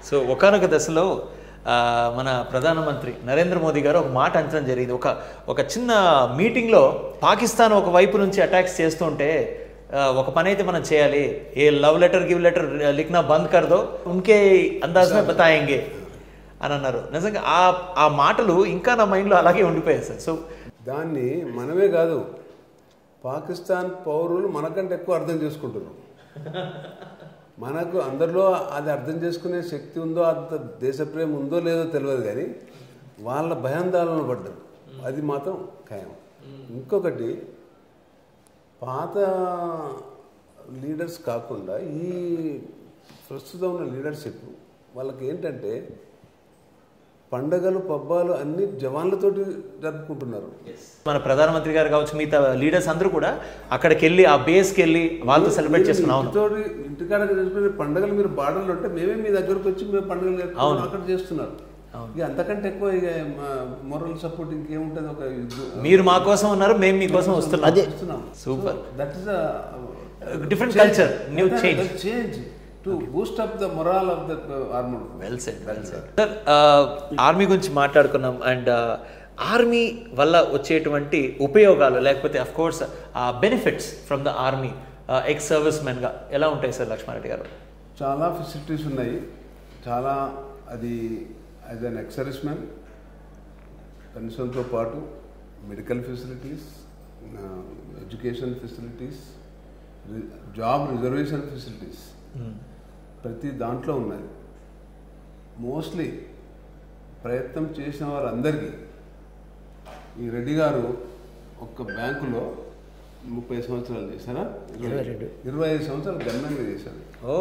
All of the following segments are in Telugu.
సో ఒకనొక దశలో ఆ, మన ప్రధానమంత్రి నరేంద్ర మోదీ గారు ఒక మాట అంచడం జరిగింది ఒక ఒక చిన్న మీటింగ్లో పాకిస్తాన్ ఒక వైపు నుంచి అటాక్స్ చేస్తుంటే ఆ, ఒక పని అయితే మనం చేయాలి a love letter give letter లిఖనా బంద్ కర్దో ఉన్కే అందాజ్ మే బతాయేంగే అని అన్నారు నిజంగా ఆ ఆ మాటలు ఇంకా నా మైండ్లో అలాగే ఉండిపోయాయి సార్ సో దాన్ని మనమే కాదు పాకిస్తాన్ పౌరులు మనకంటే ఎక్కువ అర్థం చేసుకుంటున్నారు మనకు అందరిలో అది అర్థం చేసుకునే శక్తి ఉందో అంత దేశప్రేమ ఉందో లేదో తెలియదు కానీ వాళ్ళ భయాందోళన పడ్డారు అది మాత్రం ఖాయం ఇంకొకటి పాత లీడర్స్ కాకుండా ఈ ప్రస్తుతం ఉన్న లీడర్షిప్ వాళ్ళకి ఏంటంటే పండగలు పబ్బాలు అన్ని జవాన్లతోటి జరుపుకుంటున్నారు మన ప్రధానమంత్రి గారు కావచ్చు మిగతా లీడర్స్ అందరూ కూడా అక్కడికి వెళ్ళి ఆ బేస్కి వెళ్ళి వాళ్ళతో సెలబ్రేట్ చేసుకున్నాం అవును ఇంటితోటి ఇంటికాడ చేసుకునే పండుగలు మీరు బార్డర్లు ఉంటే మేమే మీ దగ్గరకు వచ్చి మేము పండుగలు జరుపుకుంటాం, అక్కడ చేస్తున్నారు ఇక అంతకంటే ఎక్కువ ఇక మొరల్ సపోర్ట్ ఇంకేముంటుంది ఒక మీరు మా కోసం ఉన్నారు మేము మీకోసం వస్తున్నాం అదే. Super. That is Different culture, new change. Change to boost up the morale of the armed well set well set sir army గురించి మాట్లాడుకున్నాం అండ్ ఆర్మీ వల్ల వచ్చేటువంటి ఉపయోగాలు లేకపోతే అఫ్ కోర్స్ ఆ benefits from the army ex service మెన్గా ఎలా ఉంటాయి సార్ లక్ష్మారెడ్డి గారు చాలా ఫెసిలిటీస్ ఉన్నాయి చాలా అది యాజ్ అన్ ఎక్సర్విస్ మ్యాన్ పెన్షన్తో పాటు medical facilities education facilities job reservation facilities ప్రతి దాంట్లో ఉన్నది మోస్ట్లీ ప్రయత్నం చేసిన వారందరికీ ఈ రెడ్డి గారు ఒక్క బ్యాంకులో ముప్పై సంవత్సరాలు చేశారా ఇరవై రెండు. ఇరవై ఐదు సంవత్సరాలు గన్మెన్గా చేశాను ఓ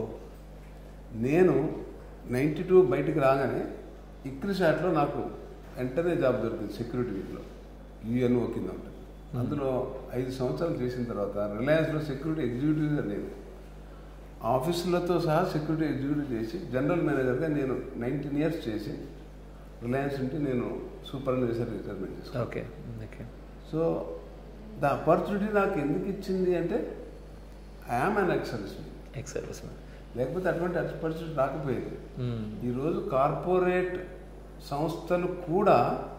నేను నైంటీ టూ బయటికి రాగానే ఇక్రి షాట్లో నాకు వెంటనే జాబ్ దొరికింది సెక్యూరిటీలో యుఎన్ఓ కింద ఉంటుంది అందులో ఐదు సంవత్సరాలు చేసిన తర్వాత రిలయన్స్లో సెక్యూరిటీ ఎగ్జిక్యూటివ్ నేను ఆఫీసులతో సహా సెక్యూరిటీ ఎగ్జిక్యూటివ్ చేసి జనరల్ మేనేజర్గా నేను నైన్టీన్ ఇయర్స్ చేసి రిలయన్స్ ఉంటే నేను సూపర్వైజర్ రిటైర్మెంట్ చేసుకున్నాను okay okay so the opportunity నాకు ఎందుకు ఇచ్చింది అంటే I am an ex service ex service men లేకపోతే అటువంటి పరిస్థితి రాకపోయేది ఈరోజు కార్పొరేట్ సంస్థలు కూడా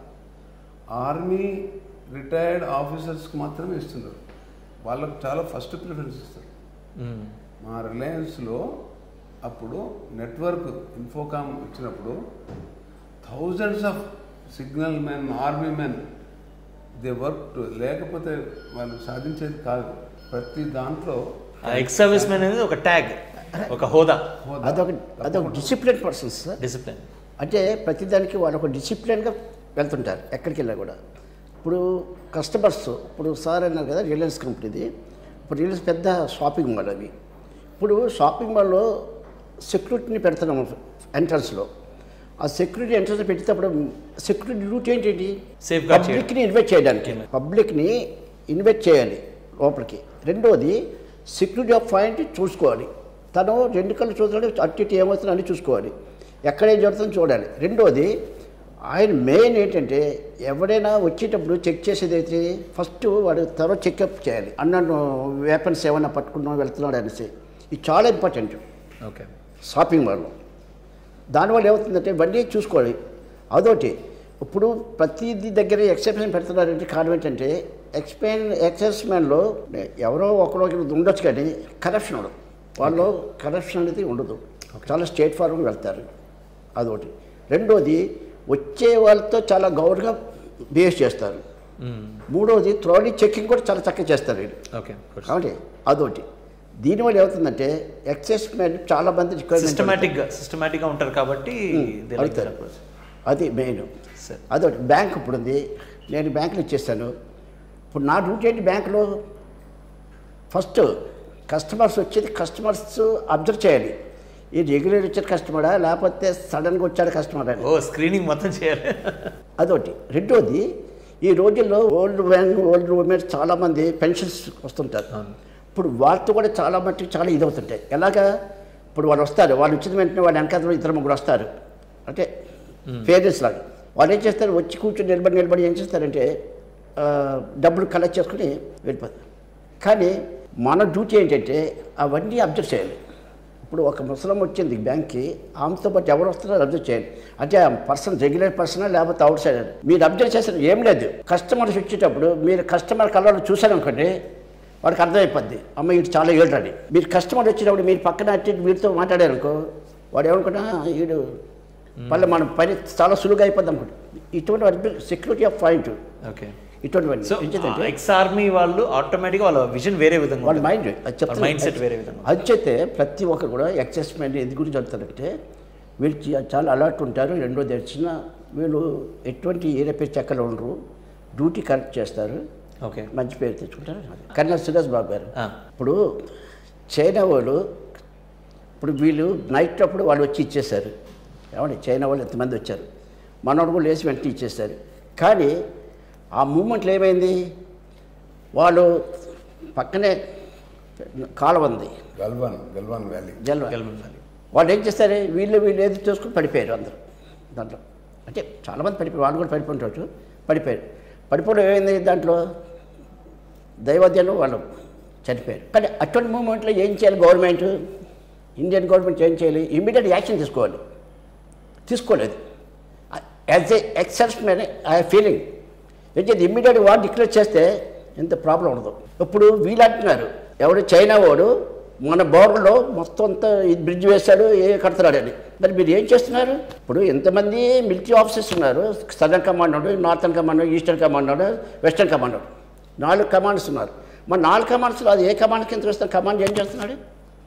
ఆర్మీ రిటైర్డ్ ఆఫీసర్స్కి మాత్రమే ఇస్తున్నారు వాళ్ళకు చాలా ఫస్ట్ ప్రిఫరెన్స్ ఇస్తారు మా రిలయన్స్లో అప్పుడు నెట్వర్క్ ఇన్ఫోకామ్ ఇచ్చినప్పుడు thousands of signal men army men they work లేకపోతే వాళ్ళు సాధించేది కాదు ప్రతి దాంట్లో ఎక్స్ సర్వీస్ మెన్ అనేది ఒక ట్యాగ్ ఒక హోదా హోదా. అదొక అదొక డిసిప్లిన్ పర్సన్స్ సార్ డిసిప్లిన్ అంటే ప్రతిదానికి వాళ్ళు ఒక డిసిప్లిన్గా వెళ్తుంటారు ఎక్కడికి వెళ్ళినా కూడా ఇప్పుడు కస్టమర్స్ ఇప్పుడు సార్ అన్నారు కదా రిలయన్స్ కంపెనీది ఇప్పుడు రిలయన్స్ పెద్ద షాపింగ్ మాల్ అవి ఇప్పుడు షాపింగ్ మాల్లో సెక్యూరిటీని పెడుతున్నాము ఎంట్రన్స్లో ఆ సెక్యూరిటీ ఎంట్రన్స్ పెట్టేటప్పుడు సెక్యూరిటీ డ్యూటీ ఏంటి Safeguard చేయడం. పబ్లిక్ని ఇన్వైట్ చేయడానికి పబ్లిక్ని ఇన్వైట్ చేయాలి లోపలికి రెండోది సెక్యూరిటీ ఆఫ్ పాయింట్ చూసుకోవాలి తను రెండు కళ్ళు చూడాలి అటు ఇటు ఏమవుతుందో అన్ని చూసుకోవాలి ఎక్కడేం జరుగుతుందో చూడాలి రెండోది ఆయన మెయిన్ ఏంటంటే ఎవడైనా వచ్చేటప్పుడు చెక్ చేసేది అయితే ఫస్ట్ వాడు తర్వాత చెకప్ చేయాలి అన్న వెపన్స్ ఏమైనా పట్టుకున్నాం వెళ్తున్నాడు అనేసి ఇది చాలా ఇంపార్టెంట్ ఓకే షాపింగ్ మాల్లో దానివల్ల ఏమవుతుందంటే ఇవన్నీ చూసుకోవాలి అదొకటి ఇప్పుడు ప్రతిదీ దగ్గర ఎక్సెప్షన్ పెడుతున్నారంటే కారణం ఏంటంటే ఎక్స్పెన్ ఎక్సెస్మెన్లో ఎవరో ఒకరో ఒకరు ఉండొచ్చు కానీ కరప్షన్ ఉండదు వాళ్ళు కరప్షన్ అనేది ఉండదు చాలా స్టేట్ ఫార్వర్డ్ వెళ్తారు అదొకటి రెండోది వచ్చే వాళ్ళతో చాలా గౌరవంగా బిహేవ్ చేస్తారు మూడోది త్రోలీ చెక్కింగ్ కూడా చాలా చక్కగా చేస్తారు వీళ్ళు ఓకే కాబట్టి అదొకటి దీనివల్ల ఏమవుతుందంటే ఎక్సెస్ మెన్ చాలా మంది requirement సిస్టమేటిక్ గా సిస్టమేటిక్ గా ఉంటారు కాబట్టి they like that approach. అది మెయిన్ సరే. అదొకటి బ్యాంక్ ఇప్పుడు ఉంది నేను బ్యాంకులో ఇచ్చేస్తాను ఇప్పుడు నా డ్యూటీ ఏంటి బ్యాంకులో ఫస్ట్ కస్టమర్స్ వచ్చేది కస్టమర్స్ అబ్జర్వ్ చేయాలి ఈ రెగ్యులర్ వచ్చారు కస్టమరా లేకపోతే సడన్గా వచ్చాడు కస్టమర్ అని ఓ స్క్రీనింగ్ మొత్తం చేయాలి అదొకటి రెండోది ఈ రోజుల్లో ఓల్డ్ మ్యాన్ ఓల్డ్ ఉమెన్ చాలామంది పెన్షన్స్ వస్తుంటారు ఇప్పుడు వాళ్ళతో కూడా చాలా మట్టుకు చాలా ఇది అవుతుంటాయి ఎలాగా ఇప్పుడు వాళ్ళు వస్తారు వాళ్ళు వచ్చిన వెంటనే వాళ్ళ వెనకాల ఇద్దరు ముగ్గురు వస్తారు అంటే పేరెంట్స్ లాగా వాళ్ళు ఏం చేస్తారు వచ్చి కూర్చొని నిలబడి నిలబడి ఏం చేస్తారంటే ఆ, డబ్బులు కలెక్ట్ చేసుకుని వెళ్ళిపోతారు కానీ మన డ్యూటీ ఏంటంటే అవన్నీ అబ్జర్వ్ చేయాలి ఇప్పుడు ఇప్పుడు ఒక ముసలం వచ్చింది బ్యాంక్కి ఆమెతో పాటు ఎవరు వస్తున్నారో అబ్జర్వ్ చేయండి అంటే ఆ పర్సన్ రెగ్యులర్ పర్సనా లేకపోతే అవుట్ సైడ్ మీరు అబ్జర్వ్ చేసిన ఏం లేదు కస్టమర్స్ వచ్చేటప్పుడు మీరు కస్టమర్ కలర్లు చూశారనుకోండి వాడికి అర్థమైపోద్ది అమ్మ వీడు చాలా ఏళ్ళని మీరు కస్టమర్ వచ్చినప్పుడు మీరు పక్కన అట్టి వీడితో మాట్లాడారనుకో వాడు ఏమనుకున్నా వీడు మళ్ళీ మన పని చాలా సులువుగా అయిపోద్ది అనుకుంటా ఇటువంటి సెక్యూరిటీ ఆఫ్ పాయింట్ ఓకే ఇటువంటివన్నీ సో ఏంటంటే ఎక్స్ ఆర్మీ వాళ్ళు ఆటోమేటిక్గా వాళ్ళ విజన్ వేరే విధంగా వాళ్ళ ఉంటుంది. మైండ్ అది చెప్తాను. మైండ్ సెట్ వేరే విధంగా అది చేస్తే ప్రతి ఒక్కరు కూడా ఎక్సెస్మెంట్ ఎందుకు గురించి చెప్తారంటే వీళ్ళు చా- చాలా అలర్ట్ ఉంటారు రెండోది వచ్చిన వీళ్ళు ఎటువంటి ఏ పేరు చెక్కలు ఉండరు డ్యూటీ కరెక్ట్ చేస్తారు ఓకే మంచి పేరు తెచ్చుకుంటారు కర్నల్ సురేష్ బాబు గారు ఆ. ఇప్పుడు చైనా వాళ్ళు ఇప్పుడు వీళ్ళు నైట్ అప్పుడు వాళ్ళు వచ్చి ఇచ్చేశారు ఏమండి చైనా వాళ్ళు ఎంతమంది వచ్చారు మనోడు కూడా లేచి వెంటనే ఇచ్చేస్తారు కానీ ఆ మూమెంట్లో ఏమైంది వాళ్ళు పక్కనే కాలువ ఉంది గల్వాన్ గల్వాన్ వ్యాలీ జల్వ గెలవడం వ్యాలీ. వాళ్ళు ఏం చేస్తారు వీళ్ళు వీళ్ళు ఏది చూసుకుని పడిపోయారు అందరూ దాంట్లో అంటే చాలామంది పడిపోయారు వాళ్ళు కూడా పడిపోతుంటారు పడిపోయారు పడిపోవడం ఏమైంది దాంట్లో దైవజ్ఞానం వాళ్ళు చనిపోయారు కానీ అటువంటి మూమెంట్లో ఏం చేయాలి గవర్నమెంట్ ఇండియన్ గవర్నమెంట్ ఏం చేయాలి ఇమీడియట్ యాక్షన్ తీసుకోవాలి తీసుకోలేదు as a except man I feeling ఏం చేసి ఇమ్మీడియట్ వాడు డిక్లేర్ చేస్తే ఎంత ప్రాబ్లం ఉండదు ఇప్పుడు వీళ్ళు అంటున్నారు ఎవడు చైనా వాడు మన బోర్డర్లో మొత్తం అంతా ఇది బ్రిడ్జ్ వేశాడు ఏ కడతాడని మరి మీరు ఏం చేస్తున్నారు ఇప్పుడు ఎంతమంది మిలిటరీ ఆఫీసర్స్ ఉన్నారు సదర్న్ కమాండ్ ఉన్నాడు నార్థన్ కమాండ్ ఈస్టర్న్ కమాండ్ ఉన్నాడు వెస్టర్న్ కమాండ్ ఉన్నాడు నాలుగు కమాండ్స్ ఉన్నారు మరి నాలుగు కమాండ్స్లో అది ఏ కమాండ్ కింద వస్తాను కమాండ్ ఏం చేస్తున్నాడు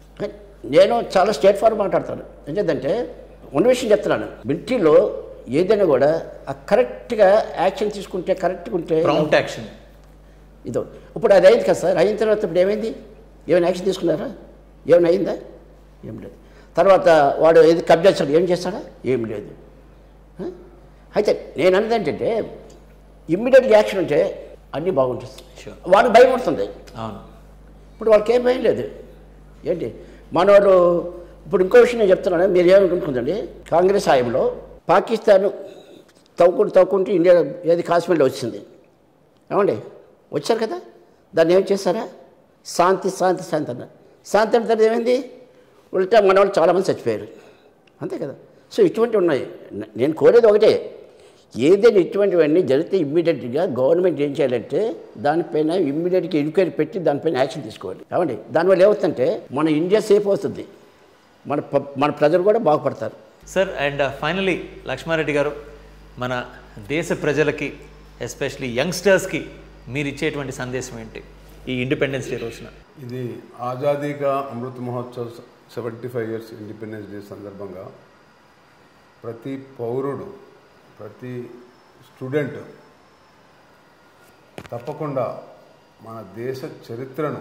నేను చాలా స్టేట్ ఫార్మ్ మాట్లాడతాను ఏంటంటే ఉన్న విషయం చెప్తున్నాను మిలిటరీలో ఏదైనా కూడా ఆ కరెక్ట్గా యాక్షన్ తీసుకుంటే కరెక్ట్గా ఉంటే ప్రాంప్ట్ యాక్షన్ ఇదో ఇప్పుడు అది అయింది కదా సార్ అయిన తర్వాత ఇప్పుడు ఏమైంది ఏమైనా యాక్షన్ తీసుకున్నారా ఏమైనా అయిందా ఏం లేదు తర్వాత వాడు ఏది కబ్జా చేస్తాడు ఏం చేస్తాడా ఏం లేదు ఆ? అయితే నేను అన్నది ఏంటంటే ఇమ్మీడియట్ యాక్షన్ ఉంటే అన్నీ బాగుంటుంది Sure. వాడికి భయం ఉంటుంది అవును ఇప్పుడు వాళ్ళకి ఏం భయం లేదు ఏంటి మనోడు ఇప్పుడు ఇంకో విషయం నేను చెప్తున్నాను మీరు ఏమనుకుంటుందండి కాంగ్రెస్ హాయంలో పాకిస్తాన్ తవ్వుకుంటూ తవ్వుకుంటూ ఇండియా ఏది కాశ్మీర్లో వచ్చింది ఏమండి వచ్చారు కదా దాన్ని ఏం చేశారా శాంతి శాంతి శాంతి అన్న శాంతి అంటే తర్వాత ఏమైంది ఉల్టా మన వాళ్ళు చాలామంది చచ్చిపోయారు అంతే కదా సో ఇటువంటివి ఉన్నాయి న- నేను కోరేది ఒకటే ఏదైనా ఇటువంటివన్నీ జరిగితే ఇమ్మీడియట్గా గవర్నమెంట్ ఏం చేయాలంటే దానిపైన ఇమ్మీడియట్గా ఎంక్వైరీ పెట్టి దానిపైన యాక్షన్ తీసుకోవాలి ఏమండి దానివల్ల ఏమవుతుందంటే మన ఇండియా సేఫ్ అవుతుంది మన ప- మన ప్రజలు కూడా బాగుపడతారు సార్ అండ్ ఫైనలీ లక్ష్మారెడ్డి గారు మన దేశ ప్రజలకి ఎస్పెషలీ యంగ్స్టర్స్కి మీరు ఇచ్చేటువంటి సందేశం ఏంటి ఈ ఇండిపెండెన్స్ డే రోజున ఇది Azadi ka Amrit Mahotsav seventy five years independence day సందర్భంగా ప్రతి పౌరుడు ప్రతి స్టూడెంట్ తప్పకుండా మన దేశ చరిత్రను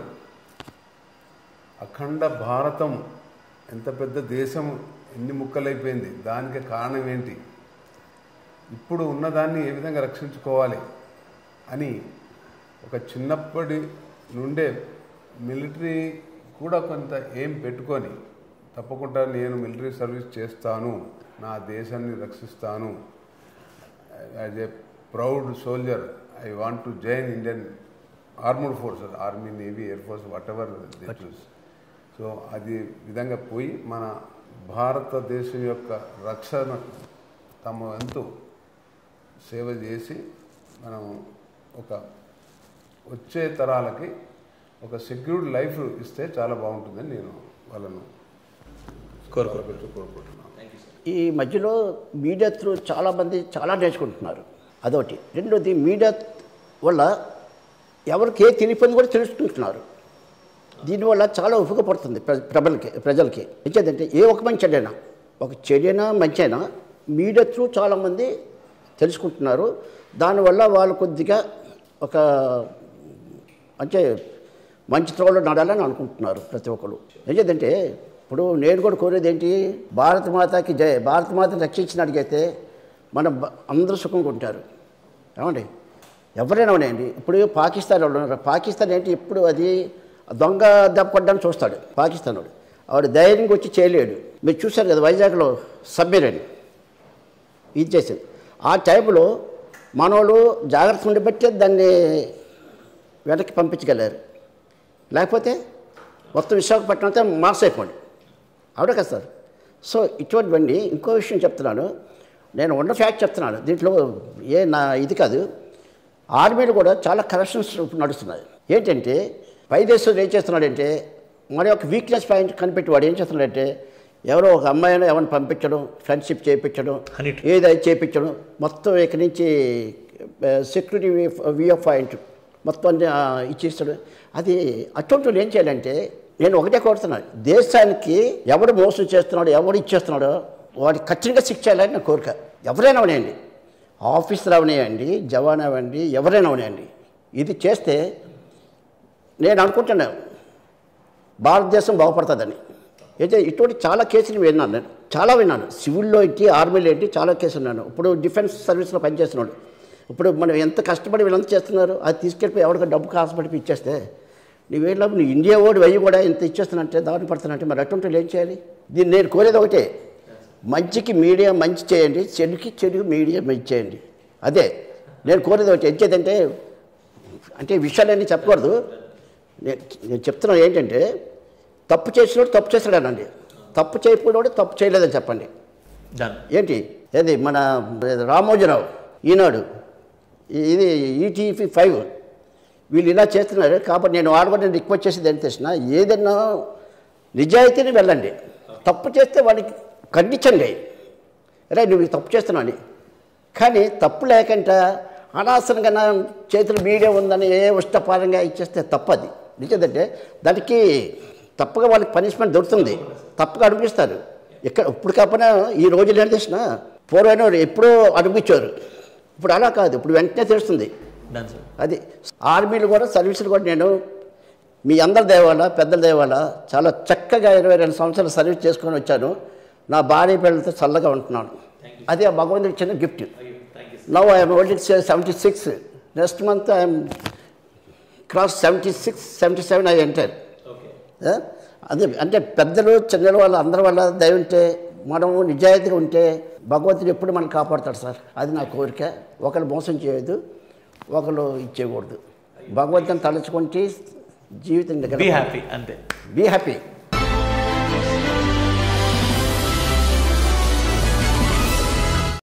అఖండ భారతం ఎంత పెద్ద దేశం ఎన్ని ముక్కలైపోయింది దానికి కారణం ఏంటి ఇప్పుడు ఉన్నదాన్ని ఏ విధంగా రక్షించుకోవాలి అని ఒక చిన్నప్పటి నుండే మిలిటరీ కూడా కొంత ఏం పెట్టుకొని తప్పకుండా నేను మిలిటరీ సర్వీస్ చేస్తాను నా దేశాన్ని రక్షిస్తాను as a proud soldier I want to join Indian armed forces army navy air force whatever they choose so అది విధంగా పోయి మన భారతదేశం యొక్క రక్షణ తమ వంతు సేవ చేసి మనం ఒక వచ్చే తరాలకి ఒక సెక్యూర్డ్ లైఫ్ ఇస్తే చాలా బాగుంటుందని నేను వాళ్ళను కోరుకోరు కోరుకుంటున్నాను ఈ మధ్యలో మీడియా త్రూ చాలామంది చాలా నేర్చుకుంటున్నారు అదొకటి రెండోది మీడియా వల్ల ఎవరికి ఏ తెలియని కూడా తెలుసుకుంటున్నారు దీనివల్ల చాలా ఉపయోగపడుతుంది ప్ర ప్రజలకి ప్రజలకి ఎంచేదంటే ఏ ఒక మంచి చెడైనా ఒక చెడైనా మంచి అయినా మీడియా త్రూ చాలామంది తెలుసుకుంటున్నారు దానివల్ల వాళ్ళు కొద్దిగా ఒక అంటే మంచి త్రోవలో నడాలని అనుకుంటున్నారు ప్రతి ఒక్కరు ఏంటంటే ఇప్పుడు నేను కూడా కోరేది ఏంటి భారత మాతకి జయ భారత మాతని రక్షించినట్టుగైతే మనం బ- అందరూ సుఖంగా ఉంటారు ఏమండి ఎవరైనా ఉన్నాయండి ఇప్పుడు పాకిస్తాన్ వాళ్ళు ఉన్నారు పాకిస్తాన్ ఏంటి ఇప్పుడు అది దొంగ దెబ్బ కొట్టడానికి చూస్తాడు పాకిస్తాన్ వాడు ఆవిడ ధైర్యంగా వచ్చి చేయలేడు మీరు చూశారు కదా వైజాగ్లో సబ్మెరైన్ ఇది చేసింది ఆ టైంలో మనోళ్ళు జాగ్రత్త ఉండి బట్టే దాన్ని వెనక్కి పంపించగలిగారు లేకపోతే మొత్తం విశాఖపట్నం అంతా మాస్ అయిపోండి అవునా కదా సార్ సో ఇటువంటివన్నీ ఇంకో విషయం చెప్తున్నాను నేను ఉన్న ఫ్యాక్ట్ చెప్తున్నాను దీంట్లో ఏ నా ఇది కాదు ఆర్మీలో కూడా చాలా కరప్షన్స్ నడుస్తున్నాయి ఏంటంటే పై దేశంలో ఏం చేస్తున్నాడంటే మన యొక్క వీక్నెస్ పాయింట్ కనిపెట్టి వాడు ఏం చేస్తున్నాడంటే ఎవరో ఒక అమ్మాయిని ఎవరిని పంపించడం ఫ్రెండ్షిప్ చేయించడం Honey trap. ఏదైతే చేయించడం మొత్తం ఇక్కడి నుంచి సెక్యూరిటీ వ్యూ పాయింట్ మొత్తం అన్ని ఆ, ఇచ్చేస్తాడు అది అటువంటి వాళ్ళు ఏం చేయాలంటే నేను ఒకటే కోరుతున్నాను దేశానికి ఎవడు మోసం చేస్తున్నాడో ఎవడు ఇచ్చేస్తున్నాడో వాడికి కఠినంగా శిక్ష చేయాలని నా కోరిక ఎవరైనా అవనేయండి ఆఫీసర్ అవనేయండి జవాన్ అవ్వండి ఎవరైనా అవనేయండి ఇది చేస్తే నేను అనుకుంటున్నాను భారతదేశం బాగుపడుతుందని అయితే ఇటువంటి చాలా కేసులు విన్నాను నేను చాలా విన్నాను సివిల్లో ఏంటి ఆర్మీలో ఏంటి చాలా కేసులు విన్నాను ఇప్పుడు డిఫెన్స్ సర్వీస్లో పనిచేస్తున్నాడు ఇప్పుడు మనం ఎంత కష్టపడి వీళ్ళంతా చేస్తున్నారు అది తీసుకెళ్ళిపోయి ఎవరికి డబ్బు కాసపడి ఇచ్చేస్తే నీవేళ్ళ నువ్వు ఇండియా ఓడి వెయ్యి కూడా ఇంత ఇచ్చేస్తున్నట్టే దారి పడుతున్నట్టే మరి అటువంటి వాళ్ళు ఏం చేయాలి దీన్ని నేను కోరేది ఒకటే మంచికి మీడియా మంచి చేయండి చెడుకి చెడు మీడియా మంచి చేయండి అదే నేను కోరేది ఒకటి ఎంచేదంటే అంటే ఈ విషయాలన్నీ చెప్పకూడదు నేను నేను చెప్తున్నాను ఏంటంటే తప్పు చేసినోడు తప్పు చేస్తాడనండి తప్పు చేయకపోయినోడు తప్పు చేయలేదని చెప్పండి డన్ ఏంటి ఏది మన రామోజీరావు ఈనాడు ఈ- ఇది ఈటీవీ ఫైవ్ వీళ్ళు ఇలా చేస్తున్నారు కాబట్టి నేను వాడబడి రిక్వెస్ట్ చేసేది ఏం తెలిసిన ఏదైనా నిజాయితీని వెళ్ళండి తప్పు చేస్తే వాడికి ఖండించండి రే నువ్వు ఈ తప్పు చేస్తున్నావు అని కానీ తప్పు లేకుండా అనవసరంగా నా చేతులు మీడియా ఉందని ఏ ఉష్టపారంగా ఇచ్చేస్తే తప్పది నిజంటే దానికి తప్పగా వాళ్ళకి పనిష్మెంట్ దొరుకుతుంది తప్పగా అనిపిస్తారు ఇక్కడ ఇప్పుడు కాకపోయినా ఈ రోజులు ఏం చేసిన పూర్వైన వారు ఎప్పుడూ అనిపించారు ఇప్పుడు అలా కాదు ఇప్పుడు వెంటనే తెలుస్తుంది డన్ సార్ అది ఆర్మీలు కూడా సర్వీసులు కూడా నేను మీ అందరి దేవాల పెద్దల దేవాల చాలా చక్కగా ఇరవై రెండు సంవత్సరాలు సర్వీస్ చేసుకొని వచ్చాను నా భార్య పిల్లలతో చల్లగా ఉంటున్నాను అది ఆ భగవంతుడి ఇచ్చిన gift now I'm holding seventy six next month I'm cross seventy six seventy seven I enter okay అదే అంటే పెద్దలు చిన్నలు వాళ్ళు అందరి వల్ల దయ ఉంటే మనం నిజాయితీగా ఉంటే భగవంతుడు ఎప్పుడు మనం కాపాడతాడు సార్ అది నా కోరిక ఒకరు మోసం చేయొద్దు ఒకరు ఇచ్చేయకూడదు భగవంతుని తలుచుకుంటే జీవితం బీ హ్యాపీ అంతే బీ హ్యాపీ